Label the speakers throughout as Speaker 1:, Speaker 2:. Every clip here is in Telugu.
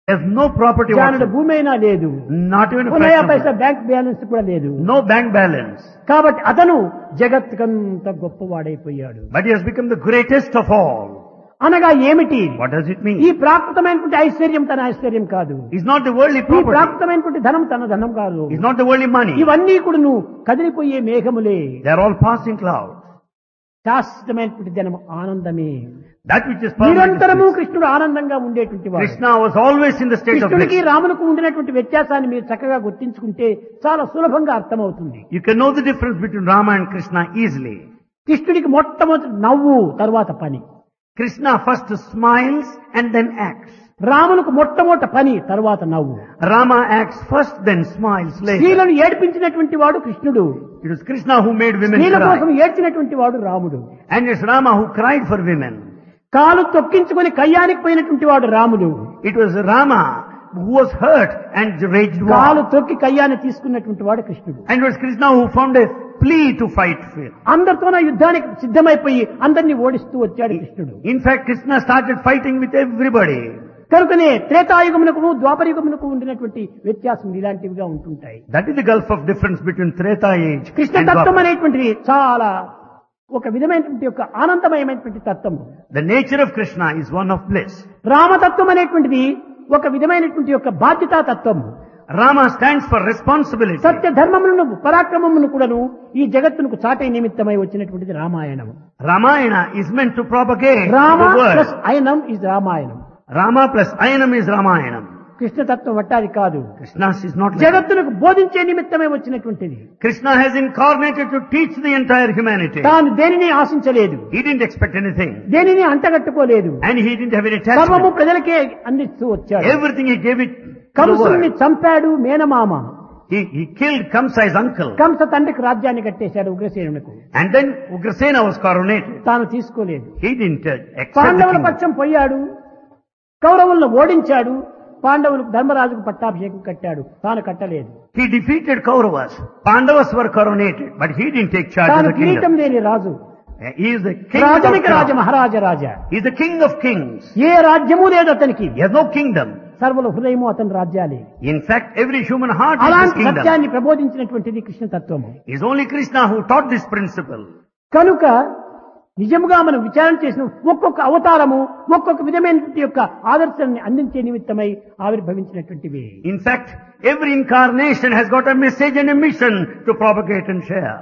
Speaker 1: has no property
Speaker 2: జానుడు
Speaker 1: whatsoever.
Speaker 2: భూమి అయినా లేదు
Speaker 1: Not even a
Speaker 2: ఉన్నాయా
Speaker 1: fraction of
Speaker 2: పైసా
Speaker 1: it.
Speaker 2: బ్యాంక్ బ్యాలెన్స్ కూడా లేదు
Speaker 1: No bank balance.
Speaker 2: కాబట్టి అతను జగత్తుకంత గొప్పవాడైపోయాడు
Speaker 1: But he has become the greatest of all.
Speaker 2: అనగా ఏమిటి
Speaker 1: What does it
Speaker 2: ఈ
Speaker 1: mean?
Speaker 2: ప్రాకృతమైనటువంటి ఐశ్వర్యం తన ఐశ్వర్యం కాదు
Speaker 1: It's not the worldly
Speaker 2: ఈ
Speaker 1: property.
Speaker 2: ప్రాకృతమైనటువంటి ధనం తన ధనం కాదు
Speaker 1: It's not the worldly money.
Speaker 2: ఇవన్నీ కూడా నువ్వు కదిలిపోయే మేఘములే
Speaker 1: They are all passing clouds.
Speaker 2: శాశ్వతమైనటువంటి ధనం ఆనందమే
Speaker 1: That which is permanent.
Speaker 2: నిరంతరము
Speaker 1: is bliss.
Speaker 2: కృష్ణుడు ఆనందంగా ఉండేటువంటి వాడు
Speaker 1: Krishna was always in the state of
Speaker 2: కృష్ణుడికి
Speaker 1: bliss.
Speaker 2: రాములకు ఉండినటువంటి వ్యత్యాసాన్ని మీరు చక్కగా గుర్తించుకుంటే చాలా సులభంగా అర్థమవుతుంది
Speaker 1: You can know the difference between Rama and Krishna easily.
Speaker 2: కృష్ణుడికి మొట్టమొదటి నవ్వు తరువాత పని
Speaker 1: Krishna first smiles and then acts.
Speaker 2: రాములకు మొట్టమొదటి పని తరువాత నవ్వు
Speaker 1: Rama acts first, then smiles later.
Speaker 2: స్త్రీలను ఏడ్పించినటువంటి వాడు కృష్ణుడు
Speaker 1: It was Krishna who made women
Speaker 2: స్త్రీల కోసం
Speaker 1: cry.
Speaker 2: ఏడ్చినటువంటి వాడు రాముడు
Speaker 1: And it's Rama who cried for women.
Speaker 2: కాలు తొక్కించుకొని కయ్యానికి పోయినటువంటి వాడు రాముడు
Speaker 1: It was Rama who was hurt and raged
Speaker 2: కాలు
Speaker 1: war.
Speaker 2: తొక్కి కయ్యాన్ని తీసుకున్నటువంటి వాడు కృష్ణుడు
Speaker 1: And it was Krishna who found a plea to fight with.
Speaker 2: అందరితోన యుద్ధానికి సిద్ధమైపోయి అందరినీ ఓడిస్తూ వచ్చాడు కృష్ణుడు
Speaker 1: In fact, Krishna started fighting with everybody.
Speaker 2: కనుకనే త్రేతాయుగమునకు ద్వాపరయుగమునకు ఉండినటువంటి వ్యత్యాసం ఇలాంటివిగా ఉంటుంటాయి
Speaker 1: That is the gulf of difference between Treta age
Speaker 2: Krishna
Speaker 1: and
Speaker 2: తత్వం
Speaker 1: Dwapara.
Speaker 2: అనేటువంటిది చాలా ఒక విధమైనటువంటి యొక్క ఆనందమయమైనటువంటి తత్వం
Speaker 1: The nature of Krishna is one of bliss.
Speaker 2: రామతత్వం అనేటువంటిది ఒక విధమైనటువంటి యొక్క బాధ్యతా తత్వం
Speaker 1: Rama stands for responsibility.
Speaker 2: సత్య ధర్మములను పరాక్రమమును కూడాను ఈ జగత్తునకు చాటే నిమిత్తమై వచ్చినటువంటిది Ramayanam
Speaker 1: Ramayana is meant to propagate
Speaker 2: Rama
Speaker 1: the word.
Speaker 2: Plus Ayanam is Ramayanam
Speaker 1: Rama plus Ayanam is Ramayanam.
Speaker 2: కృష్ణతత్వం వట్టాది కాదు
Speaker 1: Krishna's is not like that.
Speaker 2: జగత్తునకు బోధించే నిమిత్తమే వచ్చినటువంటిది
Speaker 1: Krishna has incarnated to teach the entire humanity.
Speaker 2: తాను దేనిని ఆశించలేదు
Speaker 1: He didn't expect anything.
Speaker 2: దేనిని అంటగట్టుకోలేదు
Speaker 1: And he didn't have any
Speaker 2: సర్వము
Speaker 1: attachment.
Speaker 2: ప్రజలకే అందిస్తూ వచ్చాడు
Speaker 1: Everything he gave it to the
Speaker 2: కంసుని
Speaker 1: world.
Speaker 2: చంపాడు మేనమామ
Speaker 1: He, he killed Kamsa's uncle.
Speaker 2: Kamsa తండ్రికి రాజ్యాన్ని కట్టేశాడు ఉగ్రసేనునకు
Speaker 1: And then Ugrasena was coronated.
Speaker 2: తాను తీసుకోలేదు
Speaker 1: He didn't uh, accept the
Speaker 2: పాండవుల
Speaker 1: kingdom.
Speaker 2: పక్షం పోయాడు కౌరవులను ఓడించాడు పాండవులకు ధర్మరాజుకు పట్టాభిషేకం కట్టాడు తాను కట్టలేదు
Speaker 1: He defeated Kauravas. Pandavas were coronated, but he didn't take charge of
Speaker 2: తాను
Speaker 1: the
Speaker 2: కిరీటం
Speaker 1: kingdom.
Speaker 2: లేని రాజు
Speaker 1: He is the king of
Speaker 2: రాజనిక Raja
Speaker 1: crowns.
Speaker 2: Maharaja Raja
Speaker 1: He is the king of kings.
Speaker 2: ఏ రాజ్యము లేదు అతనికి
Speaker 1: He has no kingdom.
Speaker 2: సర్వల హృదయము అతని రాజ్యాలే
Speaker 1: In fact, every human heart is his
Speaker 2: అలాంటి
Speaker 1: kingdom.
Speaker 2: సత్యాన్ని ప్రబోధించినటువంటిది కృష్ణ తత్వము
Speaker 1: It is only Krishna who taught this principle.
Speaker 2: కనుక నిజముగా మనం విచారణ చేసిన ఒక్కొక్క అవతారము ఒక్కొక్క విధమైనటువంటి యొక్క ఆదర్శాన్ని అందించే నిమిత్తమై ఆవిర్భవించినటువంటివి
Speaker 1: In fact, every incarnation has got a message and a mission to propagate and share.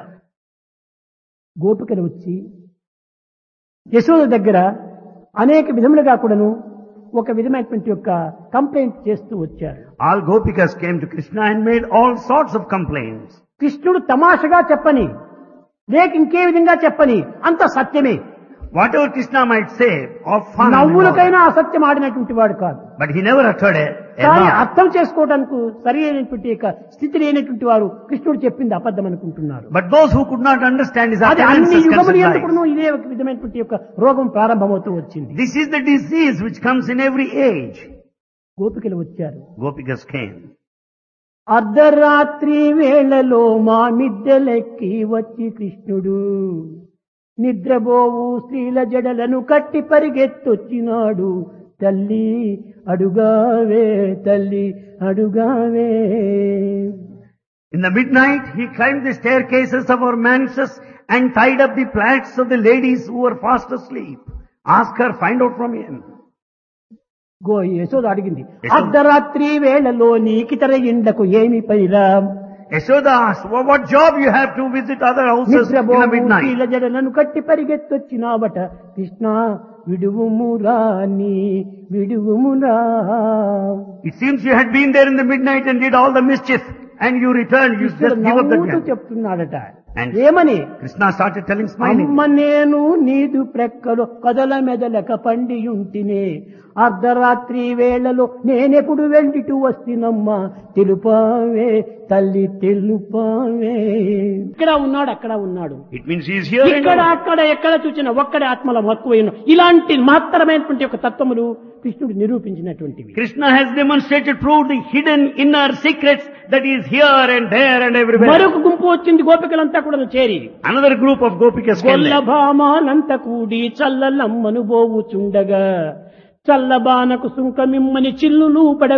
Speaker 2: గోపికలు వచ్చి యశోద దగ్గర అనేక విధములుగా కూడాను ఒక విధమైనటువంటి యొక్క కంప్లైంట్ చేస్తూ వచ్చారు
Speaker 1: All Gopikas came to Krishna and made all sorts of complaints.
Speaker 2: కృష్ణుడు తమాషగా చెప్పని లేక ఇంకే విధంగా చెప్పని అంత సత్యమే
Speaker 1: Whatever Krishna might say of fun, and all,
Speaker 2: నవ్వులకైనా అసత్యం ఆడినటువంటి వాడు కాదు
Speaker 1: but he never uttered a, a
Speaker 2: కానీ
Speaker 1: lie.
Speaker 2: అర్థం చేసుకోవడానికి సరి అయినటువంటి యొక్క స్థితి లేనటువంటి వారు కృష్ణుడు చెప్పింది అబద్ధం అనుకుంటున్నారు
Speaker 1: But those who could not understand his
Speaker 2: అది అన్ని
Speaker 1: utterances
Speaker 2: యుగములు
Speaker 1: considered
Speaker 2: ఎందుకును
Speaker 1: lies.
Speaker 2: ఇదే ఒక విధమైనటువంటి యొక్క రోగం ప్రారంభమవుతూ వచ్చింది
Speaker 1: This is the disease which comes in every age.
Speaker 2: గోపికలు వచ్చారు
Speaker 1: Gopikas came.
Speaker 2: అర్ధరాత్రి వేళలో మా మిద్దెలెక్కి వచ్చి కృష్ణుడు నిద్రబోవు స్త్రీల జడలను కట్టి పరిగెత్తొచ్చినాడు తల్లి అడుగావే తల్లి అడుగావే
Speaker 1: In the midnight, he climbed the staircases of our mansions and tied up the plaits of the ladies who were fast asleep. Ask her, find out from him.
Speaker 2: Go Yashoda అడిగింది
Speaker 1: యశోద.
Speaker 2: అర్ధరాత్రి వేళలో నీకితర ఇండకు ఏమి పైరా
Speaker 1: Yashoda asked, well, what job you have to visit other houses in the
Speaker 2: నిద్రబోవు
Speaker 1: midnight?
Speaker 2: స్త్రీల జడలను కట్టి పరిగెత్తొచ్చినావట కృష్ణ విడువుమురా నీ విడువుమురా
Speaker 1: It seems you had been there in the midnight and did all the mischief and you returned, you
Speaker 2: కృష్ణుడు
Speaker 1: just give up the
Speaker 2: నవ్వుతూ
Speaker 1: job.
Speaker 2: చెప్తున్నాడట
Speaker 1: And-
Speaker 2: ఏమని
Speaker 1: Krishna started telling smiling.
Speaker 2: అమ్మ నేను నీదు ప్రక్కలో కదల మెదలక పండియుంటినే అర్ధరాత్రి వేళలో నేనెప్పుడు వెళ్ళిటు వస్తున్నమ్మా తెలుపావే తల్లి తెలుపావే ఇక్కడ ఉన్నాడు అక్కడ ఉన్నాడు
Speaker 1: It means he is here and
Speaker 2: ఇక్కడ
Speaker 1: now.
Speaker 2: అక్కడ ఎక్కడ చూసిన ఒక్కడే ఆత్మల మక్కువైన ఇలాంటి మహత్తరమైనటువంటి ఒక తత్వములు కృష్ణుడు నిరూపించినటువంటివి
Speaker 1: Krishna has demonstrated, proved the hidden inner secrets that is here and there and everywhere.
Speaker 2: మరొక గుంపు వచ్చింది గోపికలంతా కూడా చేరి
Speaker 1: Another group of Gopikas came there.
Speaker 2: గొల్లభామాలంత కూడి చల్లలమ్మను బోవుచుండగా చల్లబానకు సుంకమిమ్మని చిల్లులు పడ